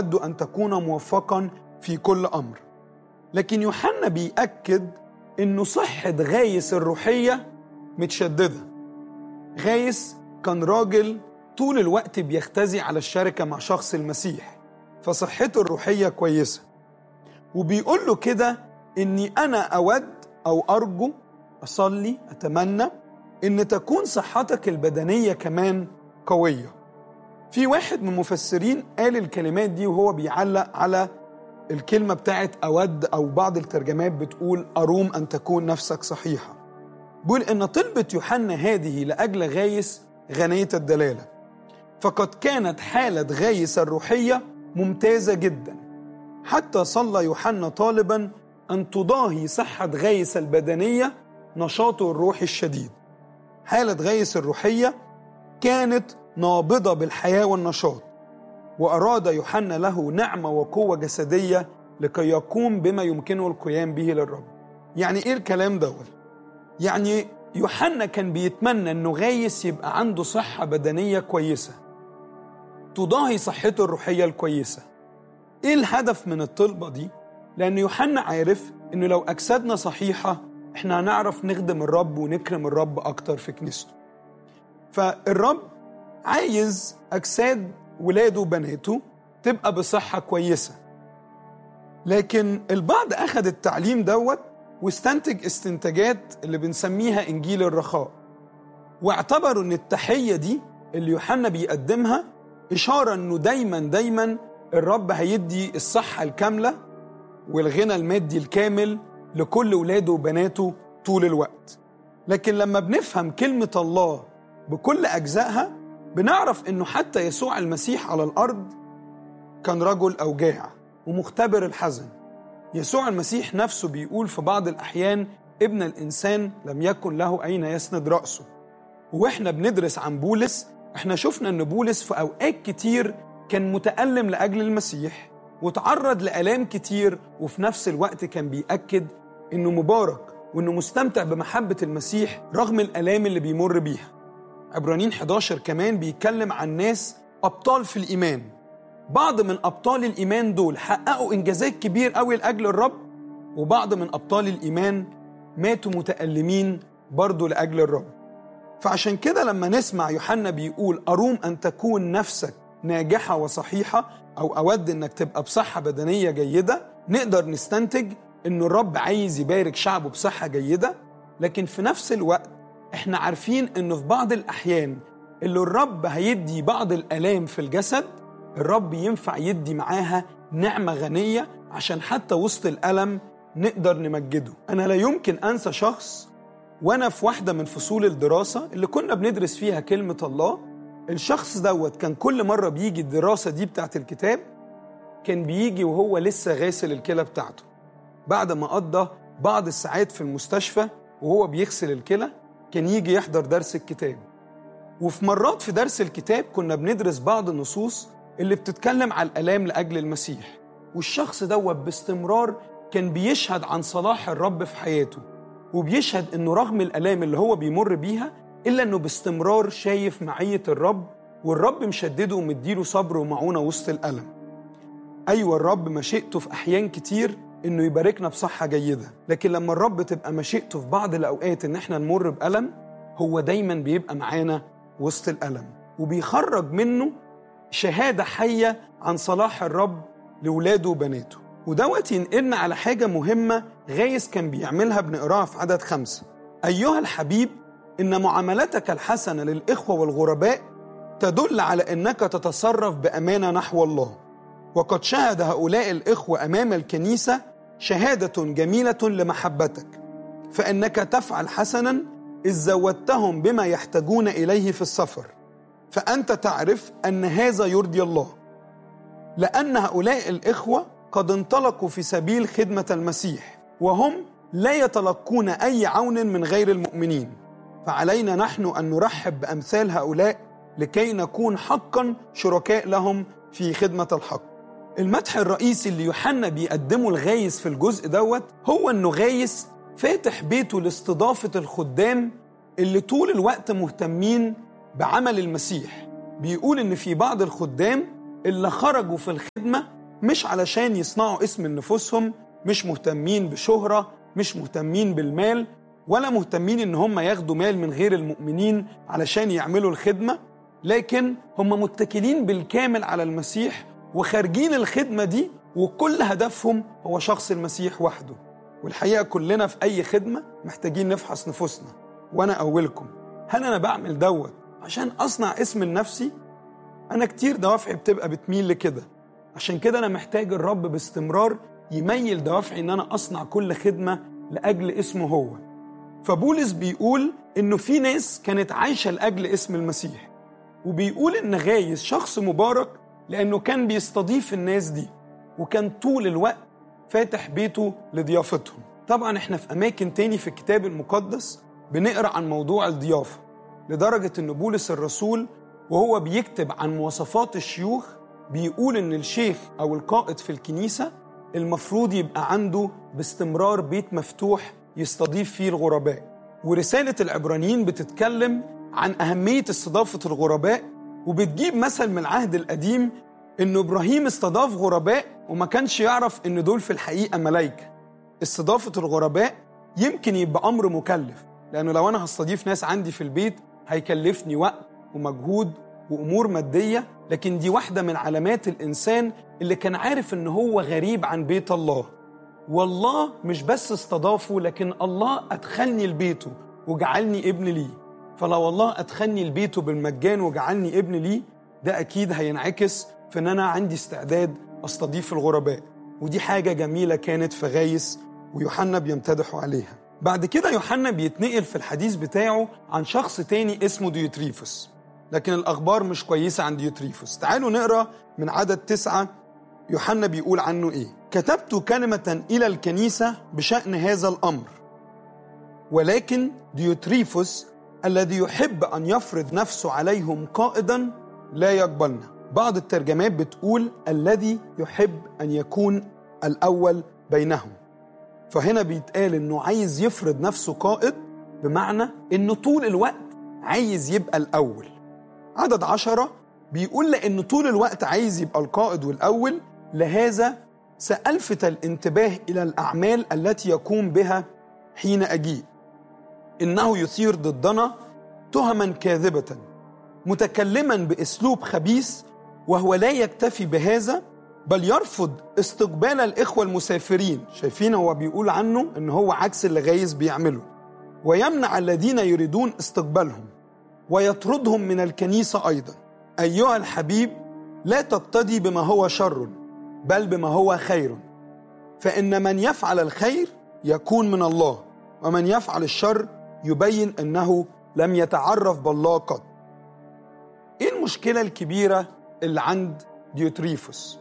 أود أن تكون موفقا في كل أمر لكن يوحنا بيأكد إنه صحة غايس الروحية متشددة غايس كان راجل طول الوقت بيختزي على الشركة مع شخص المسيح فصحته الروحية كويسة وبيقول له كده إني أنا أود أو أرجو أصلي أتمنى إن تكون صحتك البدنية كمان قوية في واحد من المفسرين قال الكلمات دي وهو بيعلق على الكلمة بتاعت أود أو بعض الترجمات بتقول أروم أن تكون نفسك صحيحة بيقول إن طلبة يوحنا هذه لأجل غايس غنية الدلالة فقد كانت حالة غايس الروحية ممتازة جدا حتى صلى يوحنا طالبا أن تضاهي صحة غايس البدنية نشاطه الروحي الشديد حالة غايس الروحية كانت نابضة بالحياة والنشاط وأراد يوحنا له نعمة وقوة جسدية لكي يقوم بما يمكنه القيام به للرب يعني إيه الكلام دوت؟ يعني يوحنا كان بيتمنى أنه غايس يبقى عنده صحة بدنية كويسة تضاهي صحته الروحية الكويسة إيه الهدف من الطلبة دي؟ لأن يوحنا عارف أنه لو أجسادنا صحيحة إحنا هنعرف نخدم الرب ونكرم الرب أكتر في كنيسته فالرب عايز أجساد ولاده وبناته تبقى بصحة كويسة لكن البعض أخذ التعليم دوت واستنتج استنتاجات اللي بنسميها إنجيل الرخاء واعتبروا إن التحية دي اللي يوحنا بيقدمها إشارة إنه دايما دايما الرب هيدي الصحة الكاملة والغنى المادي الكامل لكل ولاده وبناته طول الوقت لكن لما بنفهم كلمة الله بكل أجزائها بنعرف إنه حتى يسوع المسيح على الأرض كان رجل أوجاع ومختبر الحزن يسوع المسيح نفسه بيقول في بعض الأحيان ابن الإنسان لم يكن له أين يسند رأسه وإحنا بندرس عن بولس إحنا شفنا إن بولس في أوقات كتير كان متألم لأجل المسيح وتعرض لآلام كتير وفي نفس الوقت كان بيأكد إنه مبارك وإنه مستمتع بمحبة المسيح رغم الآلام اللي بيمر بيها عبرانيين 11 كمان بيتكلم عن ناس أبطال في الإيمان بعض من أبطال الإيمان دول حققوا إنجازات كبير قوي لأجل الرب وبعض من أبطال الإيمان ماتوا متألمين برضه لأجل الرب فعشان كده لما نسمع يوحنا بيقول أروم أن تكون نفسك ناجحة وصحيحة أو أود إنك تبقى بصحة بدنية جيدة نقدر نستنتج إن الرب عايز يبارك شعبه بصحة جيدة لكن في نفس الوقت إحنا عارفين إنه في بعض الأحيان اللي الرب هيدي بعض الآلام في الجسد الرب ينفع يدي معاها نعمة غنية عشان حتى وسط الألم نقدر نمجده أنا لا يمكن أنسى شخص وأنا في واحدة من فصول الدراسة اللي كنا بندرس فيها كلمة الله الشخص دوت كان كل مرة بيجي الدراسة دي بتاعت الكتاب كان بيجي وهو لسه غاسل الكلى بتاعته بعد ما قضى بعض الساعات في المستشفى وهو بيغسل الكلى كان يجي يحضر درس الكتاب وفي مرات في درس الكتاب كنا بندرس بعض النصوص اللي بتتكلم على الآلام لأجل المسيح والشخص دوت باستمرار كان بيشهد عن صلاح الرب في حياته وبيشهد انه رغم الآلام اللي هو بيمر بيها إلا انه باستمرار شايف معية الرب والرب مشدده ومديله صبر ومعونة وسط الألم أيوة الرب مشيئته في أحيان كتير انه يباركنا بصحة جيدة لكن لما الرب تبقى مشيئته في بعض الأوقات ان احنا نمر بألم هو دايما بيبقى معانا وسط الألم وبيخرج منه شهادة حية عن صلاح الرب لولاده وبناته ودوت ينقلنا على حاجة مهمة غايس كان بيعملها بنقراها في عدد خمسة أيها الحبيب إن معاملتك الحسنة للإخوة والغرباء تدل على أنك تتصرف بأمانة نحو الله وقد شهد هؤلاء الإخوة أمام الكنيسة شهادة جميلة لمحبتك فإنك تفعل حسنا إذ زودتهم بما يحتاجون إليه في السفر فأنت تعرف أن هذا يرضي الله لأن هؤلاء الإخوة قد انطلقوا في سبيل خدمة المسيح وهم لا يتلقون أي عون من غير المؤمنين فعلينا نحن أن نرحب بأمثال هؤلاء لكي نكون حقا شركاء لهم في خدمة الحق المدح الرئيسي اللي يوحنا بيقدمه الغايس في الجزء دوت هو انه غايس فاتح بيته لاستضافة الخدام اللي طول الوقت مهتمين بعمل المسيح بيقول ان في بعض الخدام اللي خرجوا في الخدمة مش علشان يصنعوا اسم لنفوسهم مش مهتمين بشهرة مش مهتمين بالمال ولا مهتمين ان هم ياخدوا مال من غير المؤمنين علشان يعملوا الخدمة لكن هم متكلين بالكامل على المسيح وخارجين الخدمة دي وكل هدفهم هو شخص المسيح وحده والحقيقة كلنا في أي خدمة محتاجين نفحص نفوسنا وأنا أولكم هل أنا بعمل دوت عشان أصنع اسم لنفسي؟ أنا كتير دوافعي بتبقى بتميل لكده عشان كده أنا محتاج الرب باستمرار يميل دوافعي إن أنا أصنع كل خدمة لأجل اسمه هو فبولس بيقول إنه في ناس كانت عايشة لأجل اسم المسيح وبيقول إن غايس شخص مبارك لأنه كان بيستضيف الناس دي وكان طول الوقت فاتح بيته لضيافتهم طبعا احنا في أماكن تاني في الكتاب المقدس بنقرأ عن موضوع الضيافة لدرجة إن بولس الرسول وهو بيكتب عن مواصفات الشيوخ بيقول إن الشيخ أو القائد في الكنيسة المفروض يبقى عنده باستمرار بيت مفتوح يستضيف فيه الغرباء ورسالة العبرانيين بتتكلم عن أهمية استضافة الغرباء وبتجيب مثل من العهد القديم إن إبراهيم استضاف غرباء وما كانش يعرف إن دول في الحقيقة ملايكة استضافة الغرباء يمكن يبقى أمر مكلف لأنه لو أنا هستضيف ناس عندي في البيت هيكلفني وقت ومجهود وأمور مادية لكن دي واحدة من علامات الإنسان اللي كان عارف إن هو غريب عن بيت الله والله مش بس استضافه لكن الله أدخلني لبيته وجعلني ابن ليه فلو الله أدخلني لبيته بالمجان وجعلني ابن ليه ده أكيد هينعكس في إن أنا عندي استعداد أستضيف الغرباء ودي حاجة جميلة كانت في غايس ويوحنا بيمتدحوا عليها بعد كده يوحنا بيتنقل في الحديث بتاعه عن شخص تاني اسمه ديوتريفوس لكن الأخبار مش كويسة عن ديوتريفوس تعالوا نقرأ من عدد تسعة يوحنا بيقول عنه إيه كتبت كلمة إلى الكنيسة بشأن هذا الأمر ولكن ديوتريفوس الذي يحب أن يفرض نفسه عليهم قائدا لا يقبلنا بعض الترجمات بتقول الذي يحب أن يكون الأول بينهم فهنا بيتقال إنه عايز يفرض نفسه قائد بمعنى إنه طول الوقت عايز يبقى الأول عدد عشرة بيقول لأنه طول الوقت عايز يبقى القائد والأول لهذا سألفت الانتباه إلى الأعمال التي يقوم بها حين أجيء إنه يثير ضدنا تهما كاذبة متكلما بأسلوب خبيث وهو لا يكتفي بهذا بل يرفض استقبال الإخوة المسافرين شايفين هو بيقول عنه إن هو عكس اللي غايز بيعمله ويمنع الذين يريدون استقبالهم ويطردهم من الكنيسة أيضا أيها الحبيب لا تقتدي بما هو شر بل بما هو خير فإن من يفعل الخير يكون من الله ومن يفعل الشر يبين أنه لم يتعرف بالله قط إيه المشكلة الكبيرة اللي عند ديوتريفوس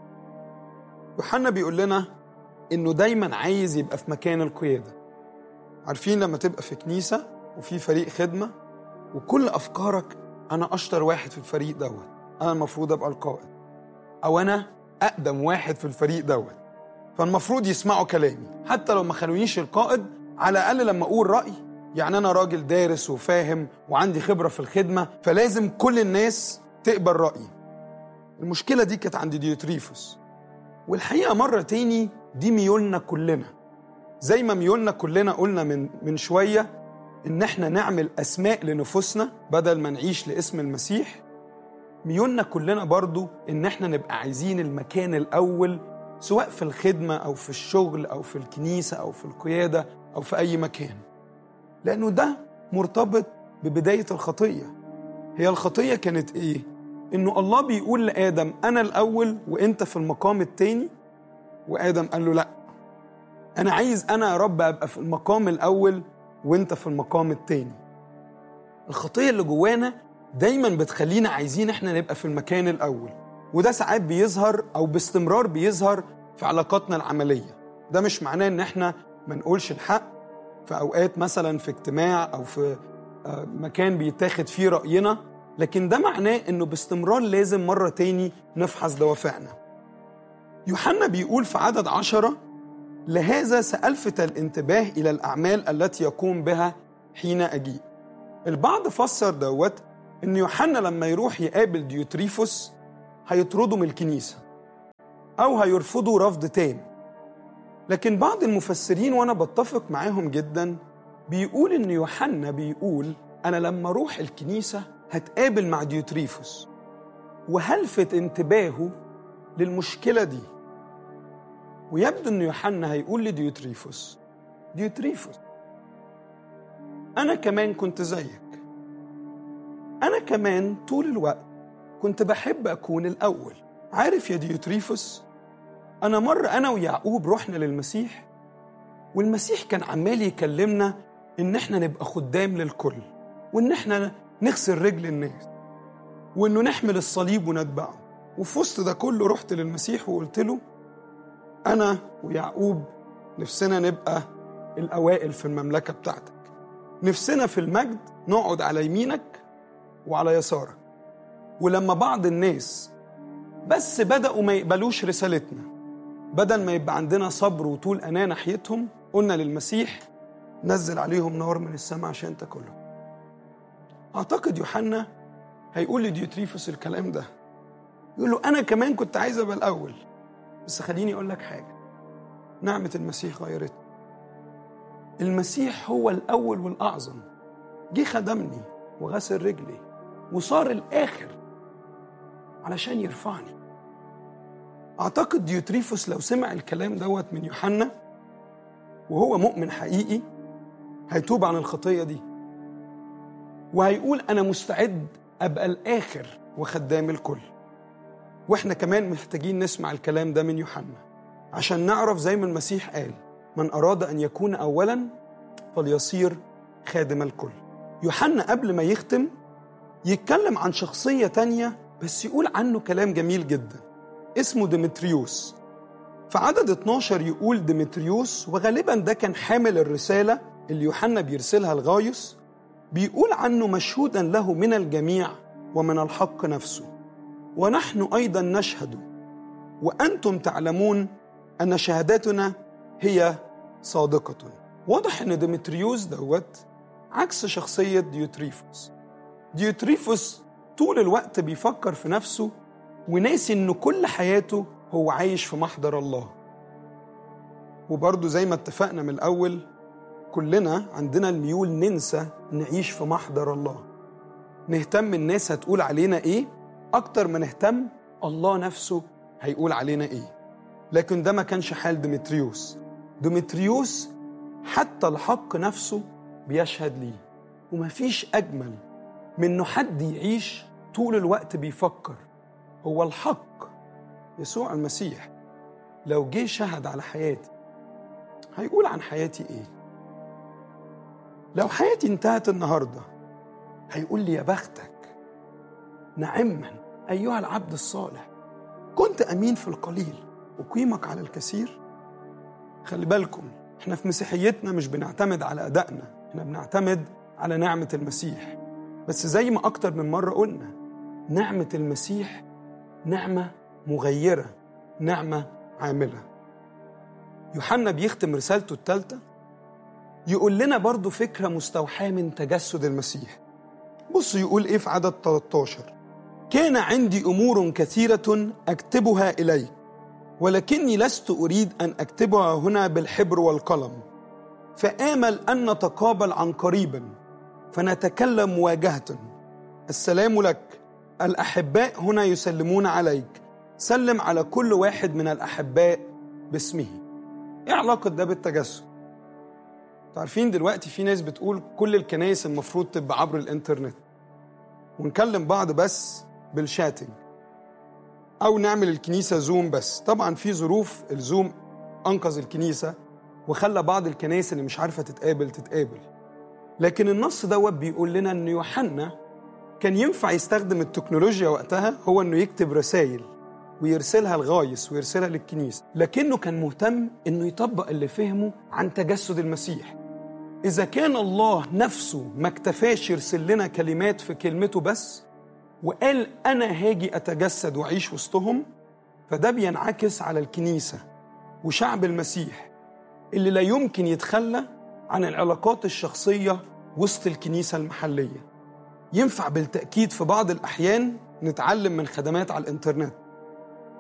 يوحنا بيقول لنا إنه دايما عايز يبقى في مكان القيادة عارفين لما تبقى في كنيسة وفي فريق خدمة وكل أفكارك أنا أشطر واحد في الفريق دوت أنا المفروض أبقى القائد أو أنا أقدم واحد في الفريق دوت فالمفروض يسمعوا كلامي حتى لو ما خلونيش القائد على الأقل لما أقول رأي يعني أنا راجل دارس وفاهم وعندي خبرة في الخدمة فلازم كل الناس تقبل رأيي المشكلة دي كانت عند ديوتريفوس والحقيقة مرة تاني دي ميولنا كلنا زي ما ميولنا كلنا قلنا من من شوية إن إحنا نعمل أسماء لنفوسنا بدل ما نعيش لاسم المسيح ميولنا كلنا برضو إن إحنا نبقى عايزين المكان الأول سواء في الخدمة أو في الشغل أو في الكنيسة أو في القيادة أو في أي مكان لأنه ده مرتبط ببداية الخطية هي الخطية كانت إيه؟ إنه الله بيقول لآدم أنا الأول وإنت في المقام التاني وآدم قال له لأ أنا عايز أنا يا رب أبقى في المقام الأول وإنت في المقام التاني الخطية اللي جوانا دايما بتخلينا عايزين إحنا نبقى في المكان الأول وده ساعات بيظهر أو باستمرار بيظهر في علاقاتنا العملية ده مش معناه إن إحنا ما نقولش الحق في أوقات مثلا في اجتماع أو في مكان بيتاخد فيه رأينا لكن ده معناه إنه باستمرار لازم مرة تاني نفحص دوافعنا يوحنا بيقول في عدد عشرة لهذا سألفت الانتباه إلى الأعمال التي يقوم بها حين أجيء البعض فسر دوت إن يوحنا لما يروح يقابل ديوتريفوس هيطرده من الكنيسة أو هيرفضوا رفض تام لكن بعض المفسرين وأنا بتفق معاهم جدا بيقول إن يوحنا بيقول أنا لما أروح الكنيسة هتقابل مع ديوتريفوس وهلفت انتباهه للمشكلة دي ويبدو إن يوحنا هيقول لديوتريفوس ديوتريفوس أنا كمان كنت زيك أنا كمان طول الوقت كنت بحب أكون الأول عارف يا ديوتريفوس أنا مرة أنا ويعقوب رحنا للمسيح والمسيح كان عمال يكلمنا إن إحنا نبقى خدام للكل وإن إحنا نغسل رجل الناس وإنه نحمل الصليب ونتبعه وفي وسط ده كله رحت للمسيح وقلت له أنا ويعقوب نفسنا نبقى الأوائل في المملكة بتاعتك نفسنا في المجد نقعد على يمينك وعلى يسارك ولما بعض الناس بس بدأوا ما يقبلوش رسالتنا بدل ما يبقى عندنا صبر وطول أناة ناحيتهم قلنا للمسيح نزل عليهم نار من السماء عشان تاكلهم أعتقد يوحنا هيقول لديوتريفوس الكلام ده يقول له أنا كمان كنت عايز أبقى الأول بس خليني أقول لك حاجة نعمة المسيح غيرتني المسيح هو الأول والأعظم جه خدمني وغسل رجلي وصار الآخر علشان يرفعني أعتقد ديوتريفوس لو سمع الكلام دوت من يوحنا وهو مؤمن حقيقي هيتوب عن الخطية دي وهيقول أنا مستعد أبقى الآخر وخدام الكل وإحنا كمان محتاجين نسمع الكلام ده من يوحنا عشان نعرف زي ما المسيح قال من أراد أن يكون أولا فليصير خادم الكل يوحنا قبل ما يختم يتكلم عن شخصية تانية بس يقول عنه كلام جميل جدا اسمه ديمتريوس في عدد 12 يقول ديمتريوس وغالبا ده كان حامل الرسالة اللي يوحنا بيرسلها لغايوس بيقول عنه مشهودا له من الجميع ومن الحق نفسه ونحن أيضا نشهد وأنتم تعلمون أن شهادتنا هي صادقة واضح أن ديمتريوس دوت عكس شخصية ديوتريفوس ديوتريفوس طول الوقت بيفكر في نفسه وناسي أنه كل حياته هو عايش في محضر الله وبرضه زي ما اتفقنا من الأول كلنا عندنا الميول ننسى نعيش في محضر الله نهتم الناس هتقول علينا ايه اكتر ما نهتم الله نفسه هيقول علينا ايه لكن ده ما كانش حال ديمتريوس ديمتريوس حتى الحق نفسه بيشهد ليه ومفيش اجمل من انه حد يعيش طول الوقت بيفكر هو الحق يسوع المسيح لو جه شهد على حياتي هيقول عن حياتي ايه لو حياتي انتهت النهارده هيقول لي يا بختك نعما ايها العبد الصالح كنت امين في القليل اقيمك على الكثير خلي بالكم احنا في مسيحيتنا مش بنعتمد على ادائنا احنا بنعتمد على نعمه المسيح بس زي ما اكتر من مره قلنا نعمه المسيح نعمه مغيره نعمه عامله يوحنا بيختم رسالته الثالثه يقول لنا برضو فكرة مستوحاة من تجسد المسيح بص يقول إيه في عدد 13 كان عندي أمور كثيرة أكتبها إليك ولكني لست أريد أن أكتبها هنا بالحبر والقلم فآمل أن نتقابل عن قريب فنتكلم مواجهة السلام لك الأحباء هنا يسلمون عليك سلم على كل واحد من الأحباء باسمه إيه علاقة ده بالتجسد؟ عارفين دلوقتي في ناس بتقول كل الكنايس المفروض تبقى عبر الانترنت ونكلم بعض بس بالشاتنج او نعمل الكنيسه زوم بس طبعا في ظروف الزوم انقذ الكنيسه وخلى بعض الكنايس اللي مش عارفه تتقابل تتقابل لكن النص دوت بيقول لنا ان يوحنا كان ينفع يستخدم التكنولوجيا وقتها هو انه يكتب رسائل ويرسلها لغايس ويرسلها للكنيسه لكنه كان مهتم انه يطبق اللي فهمه عن تجسد المسيح إذا كان الله نفسه ما اكتفاش يرسل لنا كلمات في كلمته بس وقال أنا هاجي أتجسد وأعيش وسطهم فده بينعكس على الكنيسة وشعب المسيح اللي لا يمكن يتخلى عن العلاقات الشخصية وسط الكنيسة المحلية ينفع بالتأكيد في بعض الأحيان نتعلم من خدمات على الإنترنت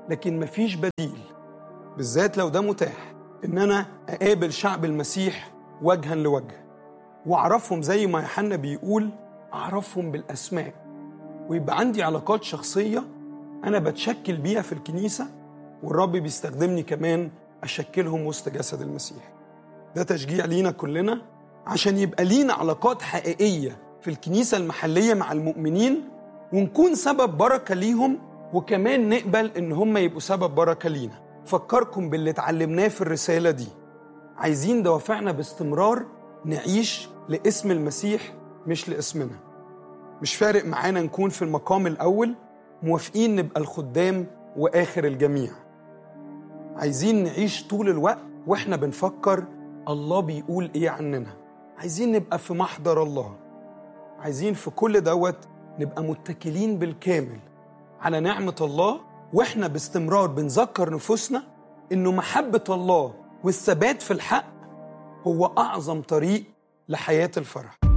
لكن مفيش بديل بالذات لو ده متاح ان انا اقابل شعب المسيح وجها لوجه واعرفهم زي ما يوحنا بيقول اعرفهم بالاسماء ويبقى عندي علاقات شخصيه انا بتشكل بيها في الكنيسه والرب بيستخدمني كمان اشكلهم وسط جسد المسيح ده تشجيع لينا كلنا عشان يبقى لينا علاقات حقيقيه في الكنيسه المحليه مع المؤمنين ونكون سبب بركه ليهم وكمان نقبل ان هم يبقوا سبب بركه لينا فكركم باللي اتعلمناه في الرساله دي عايزين دوافعنا باستمرار نعيش لاسم المسيح مش لاسمنا مش فارق معانا نكون في المقام الاول موافقين نبقى الخدام واخر الجميع عايزين نعيش طول الوقت واحنا بنفكر الله بيقول ايه عننا عايزين نبقى في محضر الله عايزين في كل دوت نبقى متكلين بالكامل على نعمة الله واحنا باستمرار بنذكر نفوسنا انه محبة الله والثبات في الحق هو اعظم طريق لحياة الفرح